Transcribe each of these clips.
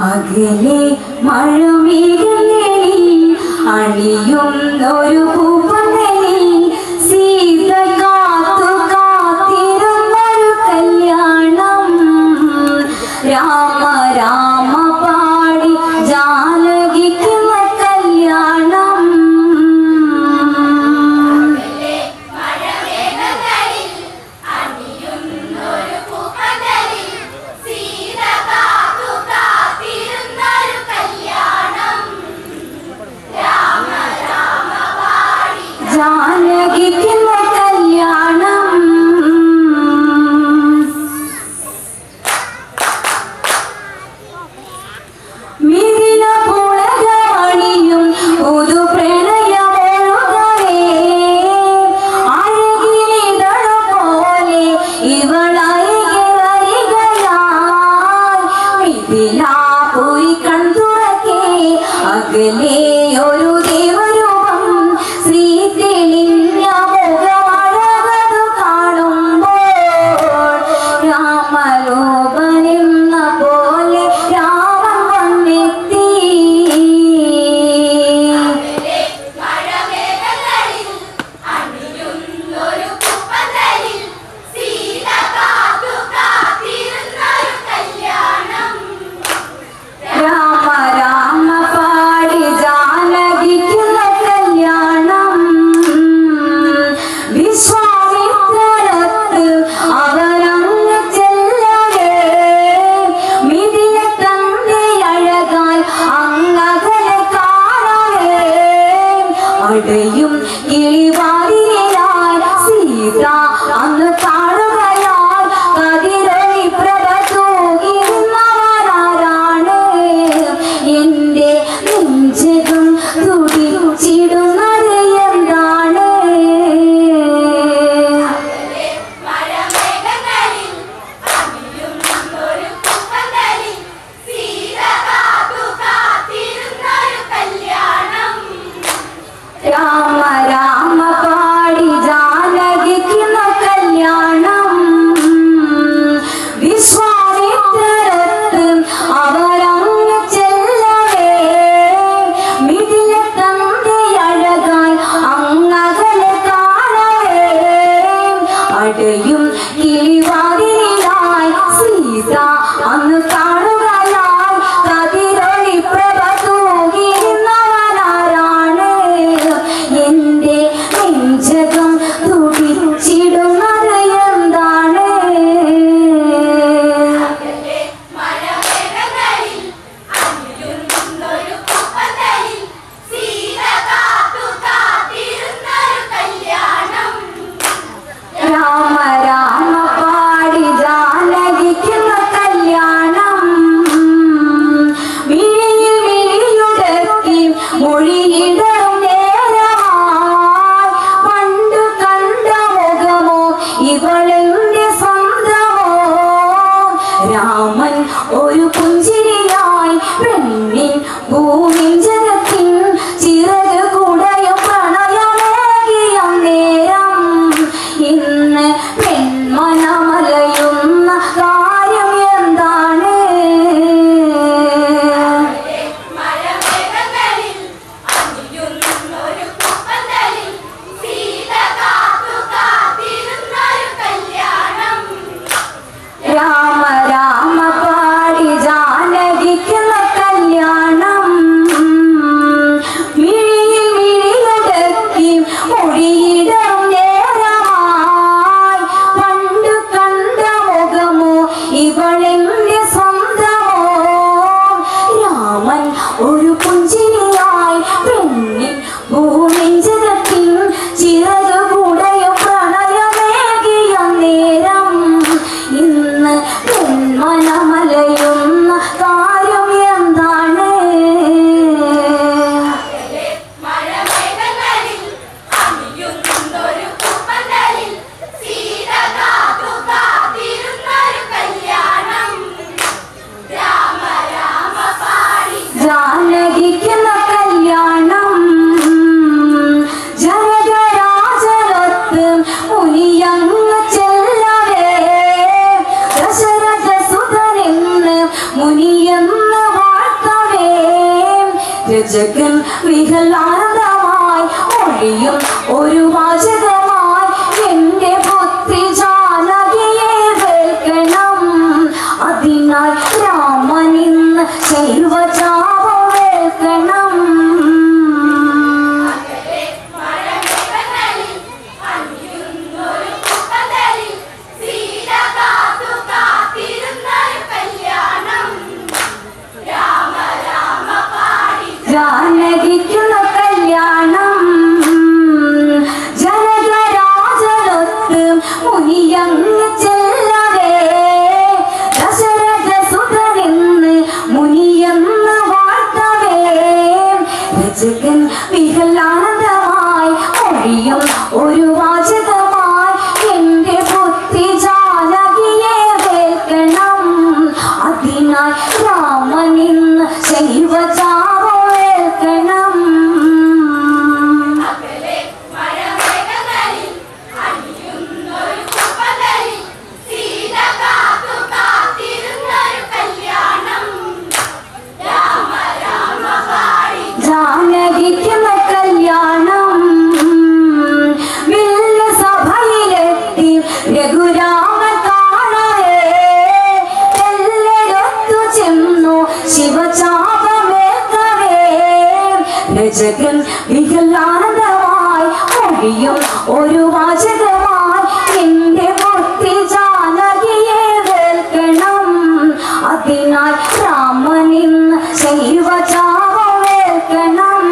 അകലെ മഴമേഘങ്ങളിൽ അണിയും ഒരു പൂപ്പന്തലിൽ സീത കാത്തു കാത്തിരുന്നൊരു കല്യാണം രാമ രാമ പാടി ജാനകിക്കുന്ന കല്യാണം ജാനകിക്കുന്ന കല്യാണം മിഥില പുളകമണിയും പുതു പ്രണയമൊഴുകവേ അഴകിനിതളു പോലെ ഇവളരികെ വരികയായി മിഥിലാപുരി കൺതുറക്കെ അകലെ ഒരു ദേവരൂപം ശ്രീ തെളിഞ്ഞ മുഖമഴകതു കാണുമ്പോൾ രാമലോപനെന്ന പോലെ രാമൻ വന്നെത്തി രാമ രാമ പാടി ജാനകിക്കുന്ന കല്യാണം വിശ്വാമിത്രനത്ത് അവരങ്ങ് ചെല്ലവേ മിഥില തന്റെ അഴകാൽ അങ്ങകലെ കാണവേ അടയും കിളിവാതിലായി സീത അന്ന് കാണുകയാൽ കതിരൊളി പ്രഭ തൂകിരുന്നവരാരാണ് എന്റെ നെഞ്ചകം തുടിച്ചിടുന്നത് എന്താണ് രാമ രാമ രചകൻ വിഹലാനന്ദമായി ഒഴിയും ഒരു വാചകമായി എന്റെ പുത്രി ജാനകിയെ വേൽക്കണം അതിനായി രാമനിന്ന് ശൈവചാപം വേൽക്കണം ജാനകിക്കുന്ന കല്യാണം ജനകരാജനൊത്ത് മുനിയങ്ങ് ചെല്ലവേ ദശരഥ സുതനിന്ന് മുനിയെന്ന് വാഴ്ത്തവേ രചകൻ വിഹലാനന്ദമായി ഒഴിയും ഒരു വാചകമായി എന്റെ പുത്രി ജാനകിയെ വേൽക്കണം അതിനായി രാമനിന്ന് ശൈവചാപം വേൽക്കണം ജാനകിക്കുന്ന കല്യാണം വില്ല് സഭയിലെത്തി രഘുരാമൻ കാണവേ എല്ലാരൊത്തു ചെന്നു ശിവചാപമേൽക്കവേ രചകൻ വികലാനന്ദമായി ഒഴിയും ഒരു വാചകമായി എന്റെ പുത്രി ജാനകിയെ വേൽക്കണം അതിനായി രാമനിന്ന് ശൈവചാപം വേൽക്കണം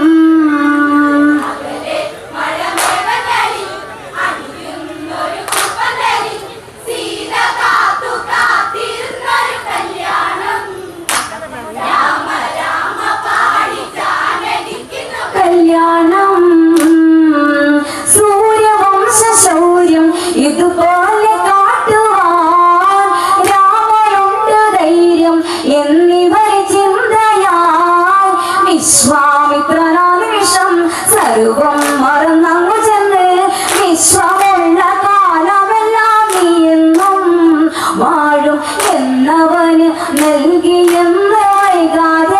കല്യാണം സൂര്യവംശ ശൗര്യം ഇതുപോലെ കാട്ടുവാൻ രാമനുണ്ട് ധൈര്യം എന്നിവർ ചിന്തയായി വിശ്വാമിത്രനാ നിമിഷം സർവം മറന്നങ്ങു ചെന്ന് വിശ്വമുള്ള കാലമെല്ലാം നീ എന്നും വാഴും എന്നവന് നൽകിയെന്ന് വൈകാതെ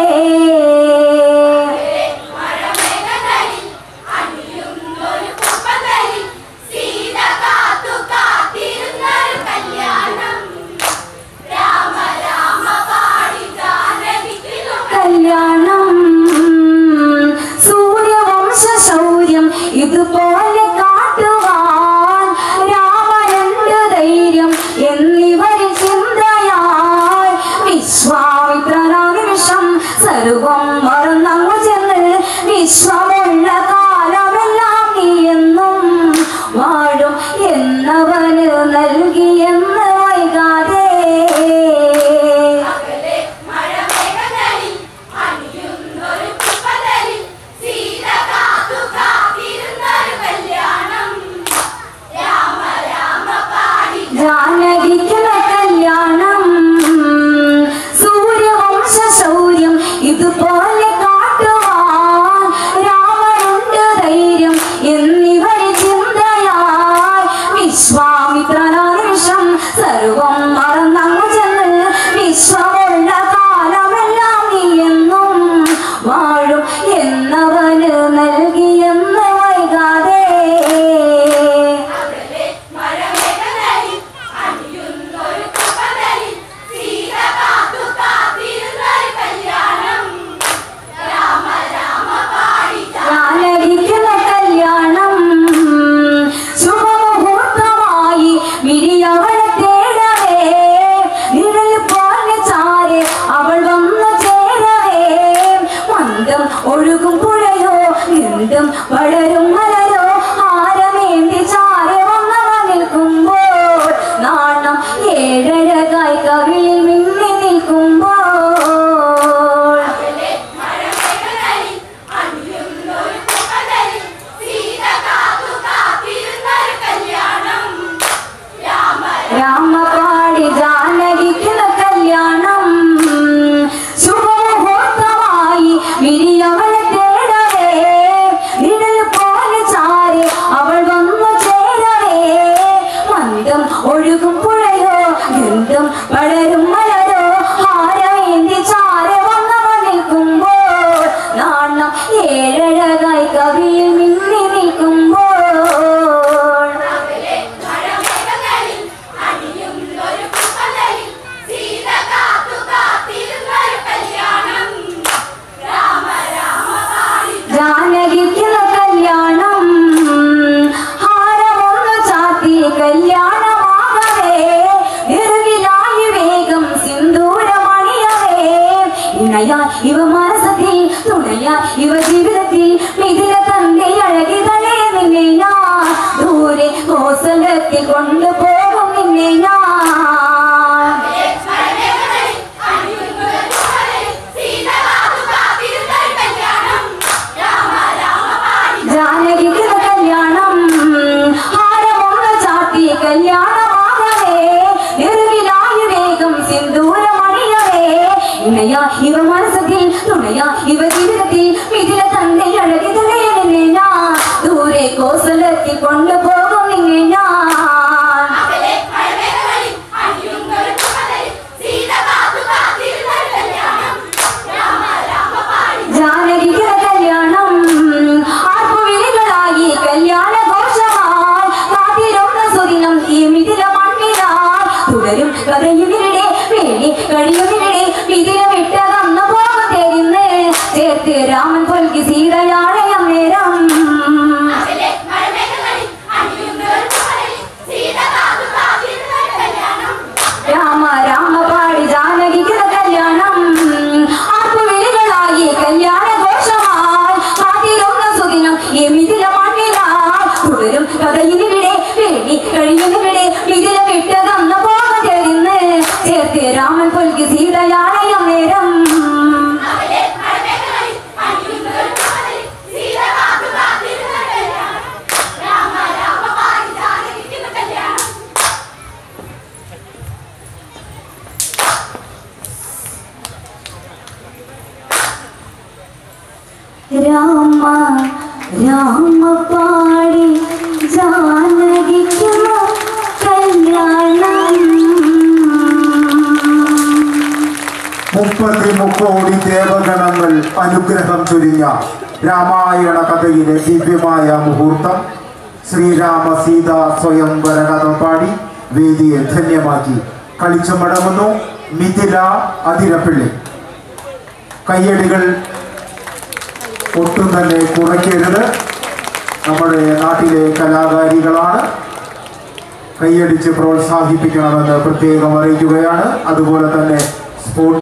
കല്യാണം സൂര്യവംശ ശൗര്യം ഇതുപോലെ കാട്ടുവാൻ രാമനുണ്ട് ധൈര്യം എന്നിവർ ചിന്തയായി വിശ്വാമിത്രനാ നിമിഷം സർവം മറന്നങ്ങു ചെന്ന് വിശ്വമുള്ള കാലമെല്ലാം നീ എന്നും വാഴും എന്നവന് നൽകിയെന്ന് വൈകാതെ ജാനകിക്കുന്ന കല്യാണം സൂര്യവംശ ശൗര്യം ഇതുപോലെ ഇവ മനസ്സത്തിൽ തുണയാ ഇവ ജീവിതത്തിൽ മിഥില തന്റെ അഴകികളെ നിന്നെ ഞാൻ ദൂരെ കോസലത്തിൽ കൊണ്ടുപോകും നിന്നെ ഞാൻ ജാനകിക്ക് കല്യാണം ഹാരമൊന്ന് ചാട്ടി കല്യാണമാകവേ നെറുകിലായി വേഗം സിന്ദൂരമണിയവേ ഇണയാ ഇവ മനസ്സത്തിൽ തുണയാ ഇവ ജീവിതത്തിൽ മിഥില തന്റെ അഴകികളെ നിന്നെ ഞാൻ ദൂരെ കോസലത്തിൽ കൊണ്ടുപോകും നിന്നെ ഞാൻ ജാനകിക്ക് കല്യാണം ആർപ്പുവിളികളായി കല്യാണ ഘോഷമായി കാത്തിരുന്ന സുദിനം ഈ മിഥില മണ്ണിലായി തുടരും കഥയുമിരുടെ വേണി കഴിയുമിരുടെ മിഥില വിട്ടകന്നു പോകത്തേരുന്ന് ചേർത്ത് രാമൻ കൊൽക്കി സീതയാളെ അന്നേരം രാമ രാമ പാടി ജാനകിക്ക് കല്യാണം ആർപ്പുവിളികളായി കല്യാണ ഘോഷമായി കാത്തിരുന്ന സുദിനം ഈ മിഥില മണ്ണിലായി തുടരും കഥയിലിവിടെ വേണി കഴിയുന്നിവിടെ മിഥില വിട്ടകന്നു പോകത്തേരുന്ന് ചേർത്ത് രാമൻ കൊൽക്കി സീതയാളെ അന്നേരം രാമ രാമ പാടി ജാനകിക്കുന്ന കല്യാണം മുപ്പത്തി മുക്കോടി ദേവഗണങ്ങൾ അനുഗ്രഹം ചൊരിഞ്ഞ രാമായണ കഥയിലെ ദിവ്യമായ മുഹൂർത്തം ശ്രീരാമ സീത സ്വയംവര കഥ പാടി വേദിയെ ധന്യമാക്കി കളിച്ചു മടങ്ങുന്നു മിഥില അതിരപ്പിള്ളി കയ്യടികൾ ഒട്ടും തന്നെ കുറയ്ക്കരുത് നമ്മുടെ നാട്ടിലെ കലാകാരികളാണ് കൈയടിച്ച് പ്രോത്സാഹിപ്പിക്കണമെന്ന് പ്രത്യേകം അറിയിക്കുകയാണ് അതുപോലെ തന്നെ സ്പോർട്സ്